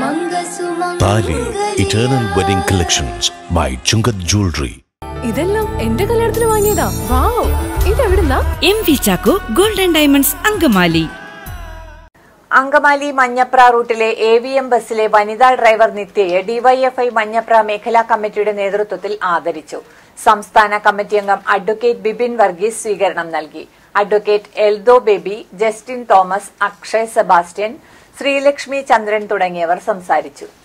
താലി eternal wedding collections by Chungath jewellery ഇതെല്ലാം എന്റെ കല്യാണത്തിന് വാങ്ങിയതാ വാവ് ഇതെവിടുന്നാ M V Chacko golden diamonds Angamaly Angamaly Manjapra റൂട്ടിലെ എ വി എം ബസ്സിലെ വനിതാ ഡ്രൈവർ നിത്യയെ ഡിവൈഎഫ്ഐ മഞ്ഞപ്ര മേഖലാ കമ്മിറ്റിയുടെ നേതൃത്വത്തിൽ ആദരിച്ചു സംസ്ഥാന കമ്മിറ്റി അംഗം അഡ്വക്കേറ്റ് ബിപിൻ വർഗീസ് സ്വീകരണം നൽകി അഡ്വക്കേറ്റ് എൽദോ ബേബി ജസ്റ്റിൻ തോമസ് അക്ഷയ് സെബാസ്റ്റ്യൻ ശ്രീലക്ഷ്മി ചന്ദ്രൻ തുടങ്ങിയവർ സംസാരിച്ചു